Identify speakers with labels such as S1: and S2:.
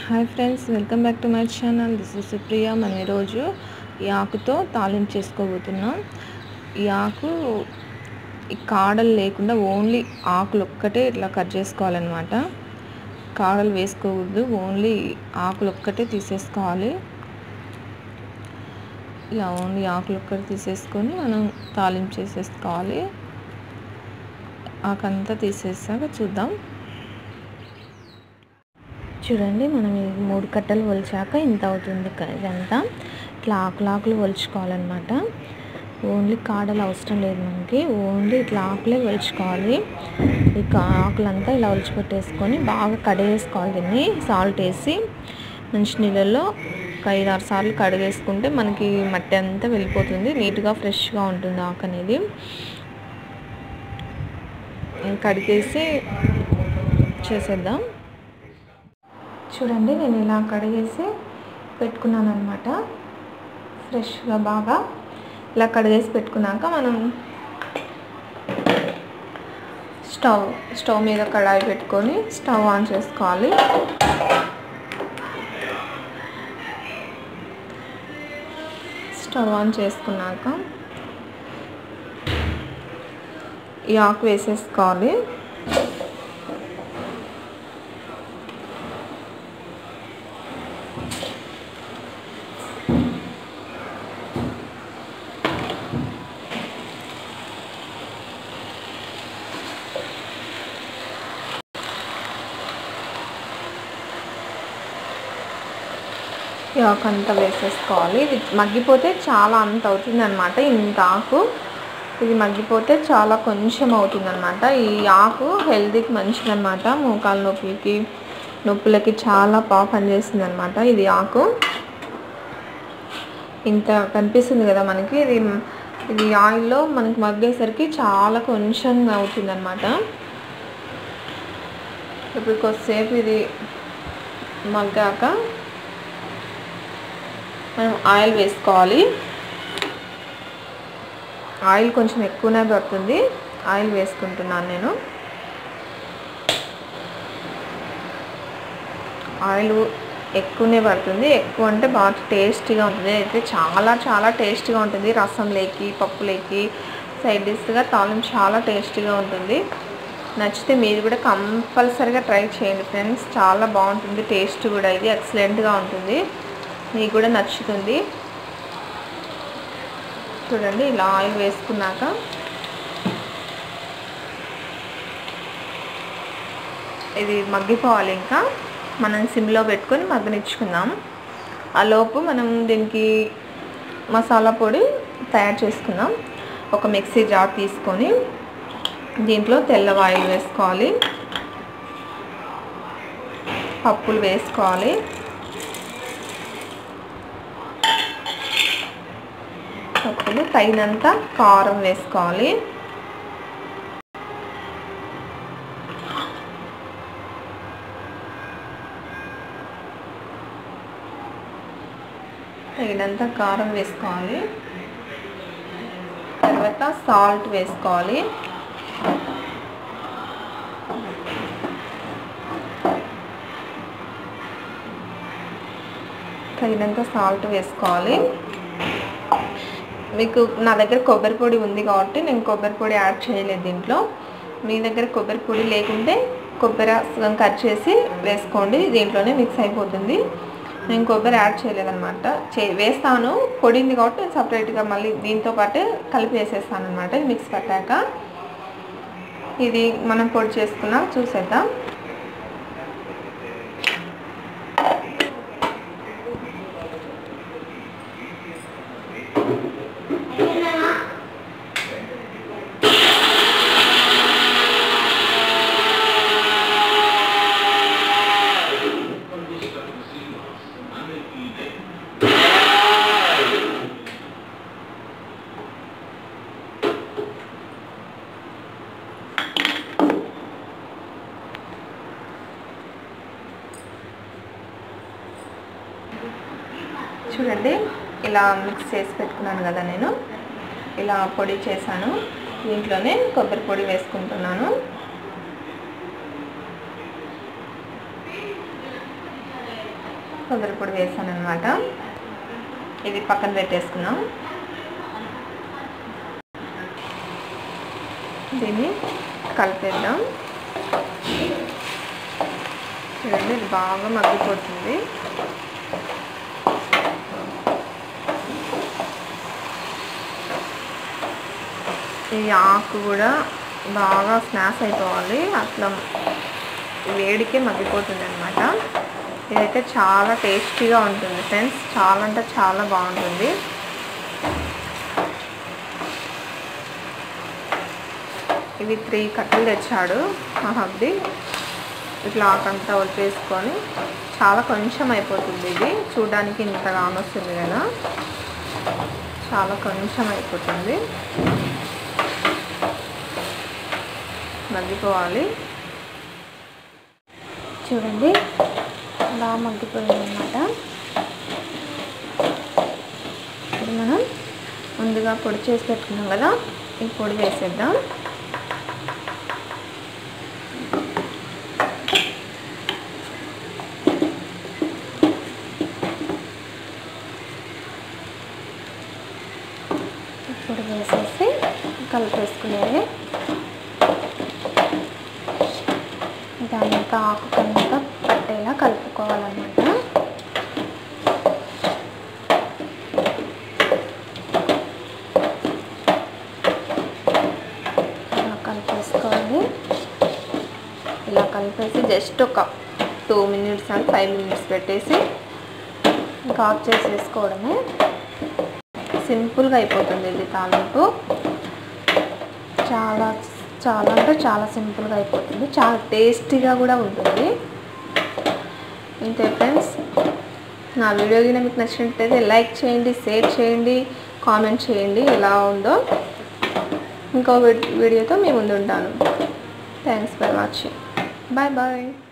S1: hi friends welcome back to my channel this is Supriya మనం ఈరోజు ఈ ఆకుతో తాలింపు చేసుకోబోతున్నాం ఈ ఆకు ఈ కాడలు లేకుండా ఓన్లీ ఆకులు ఒక్కటే ఇట్లా కట్ చేసుకోవాలన్నమాట కాడలు వేసుకోకూడదు ఓన్లీ ఆకులు ఒక్కటే తీసేసుకోవాలి ఇలా ఓన్లీ ఆకులు ఒక్కటి తీసేసుకొని మనం తాలింపు చేసేసుకోవాలి ఆకంతా తీసేసాక చూద్దాం చూడండి మనం ఈ మూడు కట్టలు ఒలిచాక ఇంత అవుతుంది క- ఇదంతా ఇట్లా ఆకులు ఆకులు ఒలుచుకోవాలన్నమాట ఓన్లీ కాడలు అవసరం లేదు మనకి ఓన్లీ ఇట్లా ఆకులే ఒలుచుకోవాలి ఈ కా- ఆకులంతా ఇలా ఒలిచిపెట్టేసుకొని బాగా కడిగేసుకోవాలి దీన్ని సాల్ట్ వేసి మంచి నీళ్ళల్లో ఒక ఐదు ఆరు సార్లు కడిగేసుకుంటే మనకి మట్టి అంతా వెళ్ళిపోతుంది నీట్గా ఫ్రెష్గా ఉంటుంది ఆకు అనేది కడిగేసి చేసేద్దాం చూడండి నేను ఇలా కడిగేసి పెట్టుకున్నాను అనమాట ఫ్రెష్గా బాగా ఇలా కడిగేసి పెట్టుకున్నాక మనం స్టవ్ స్టవ్ మీద కడాయి పెట్టుకొని స్టవ్ ఆన్ చేసుకోవాలి స్టవ్ ఆన్ చేసుకున్నాక ఈ ఆకు వేసేసుకోవాలి ఈ ఆకు అంతా వేసేసుకోవాలి ఇది మగ్గిపోతే చాలా అంత అవుతుంది అనమాట ఇంత ఆకు ఇది మగ్గిపోతే చాలా కొంచెం అవుతుంది అనమాట ఈ ఆకు హెల్తీకి మంచిదన్నమాట మోకాల నొప్పులకి నొప్పులకి చాలా బాగా పనిచేస్తుంది అనమాట ఇది ఆకు ఇంత కనిపిస్తుంది కదా మనకి ఇది ఇది ఆయిల్లో మనకి మగ్గేసరికి చాలా కొంచెం అవుతుంది అనమాట ఇప్పుడు కొద్దిసేపు ఇది మగ్గాక మనం ఆయిల్ వేసుకోవాలి ఆయిల్ కొంచెం ఎక్కువనే పడుతుంది ఆయిల్ వేసుకుంటున్నాను నేను ఆయిల్ ఎక్కువనే పడుతుంది ఎక్కువ అంటే బాగా టేస్టీగా ఉంటుంది అయితే చాలా చాలా టేస్టీగా ఉంటుంది రసంలోకి పప్పులోకి సైడ్ డిష్గా తాలింపు చాలా టేస్టీగా ఉంటుంది నచ్చితే మీరు కూడా కంపల్సరీగా ట్రై చేయండి ఫ్రెండ్స్ చాలా బాగుంటుంది టేస్ట్ కూడా ఇది ఎక్సలెంట్గా ఉంటుంది మీకు కూడా నచ్చుతుంది చూడండి ఇలా ఆయిల్ వేసుకున్నాక ఇది మగ్గిపోవాలి ఇంకా మనం సిమ్లో పెట్టుకొని మగ్గనిచ్చుకుందాం ఆ లోపు మనం దీనికి మసాలా పొడి తయారు చేసుకుందాం ఒక మిక్సీ జార్ తీసుకొని దీంట్లో తెల్ల ఆయిల్ వేసుకోవాలి పప్పులు వేసుకోవాలి పప్పులు తగినంత కారం వేసుకోవాలి తగినంత కారం వేసుకోవాలి తర్వాత సాల్ట్ వేసుకోవాలి తగినంత సాల్ట్ వేసుకోవాలి మీకు నా దగ్గర కొబ్బరి పొడి ఉంది కాబట్టి నేను కొబ్బరి పొడి యాడ్ చేయలేదు దీంట్లో మీ దగ్గర కొబ్బరి పొడి లేకుంటే కొబ్బరి సగం కట్ చేసి వేసుకోండి దీంట్లోనే మిక్స్ అయిపోతుంది నేను కొబ్బరి యాడ్ చేయలేదన్నమాట చే వేస్తాను పొడింది కాబట్టి నేను సపరేట్గా మళ్ళీ దీంతో పాటు కలిపి వేసేస్తాను అనమాట మిక్స్ పెట్టాక ఇది మనం పొడి చేసుకున్నాం చూసేద్దాం చూడండి ఇలా మిక్స్ చేసి పెట్టుకున్నాను కదా నేను ఇలా పొడి చేశాను దీంట్లోనే కొబ్బరి పొడి వేసుకుంటున్నాను కొబ్బరి పొడి వేసాను అనమాట ఇది పక్కన పెట్టేసుకున్నాం దీన్ని కలిపేద్దాం చూడండి ఇది బాగా మగ్గిపోతుంది ఈ ఆకు కూడా బాగా స్మాష్ అయిపోవాలి అట్లా వేడికే మగ్గిపోతుంది అనమాట ఇదైతే చాలా టేస్టీగా ఉంటుంది ఫ్రెండ్స్ చాలా అంటే చాలా బాగుంటుంది ఇవి త్రీ కట్టలు తెచ్చాడు మా హబ్బి ఇట్లా ఆకంతా వదిలేసుకొని చాలా కొంచెం అయిపోతుంది ఇది చూడడానికి ఇంత కానొస్తుంది కదా చాలా కొంచెం అయిపోతుంది మగ్గిపోవాలి చూడండి బాగా మగ్గిపోయింది అనమాట ఇప్పుడు మనం ముందుగా పొడి చేసి పెట్టుకున్నాం కదా ఈ పొడి వేసేద్దాం ఇప్పుడు వేసేసి కలిపేసుకునేది దానికి ఆకు కంతా పట్టేలా కలుపుకోవాలన్నమాట ఇలా కలిపేసుకోవాలి ఇలా కలిపేసి జస్ట్ ఒక two minutes and five minutes పెట్టేసి ఇంకా ఆఫ్ చేసేసుకోవడమే సింపుల్గా అయిపోతుంది ఇది తాలింపు చాలా చాలా అంటే చాలా సింపుల్గా అయిపోతుంది చాలా టేస్టీగా కూడా ఉంటుంది ఇంతే ఫ్రెండ్స్ నా వీడియో కింద మీకు నచ్చినట్టయితే లైక్ చేయండి షేర్ చేయండి కామెంట్ చేయండి ఎలా ఉందో ఇంకో వీడియోతో మీ ముందు ఉంటాను thanks for watching bye bye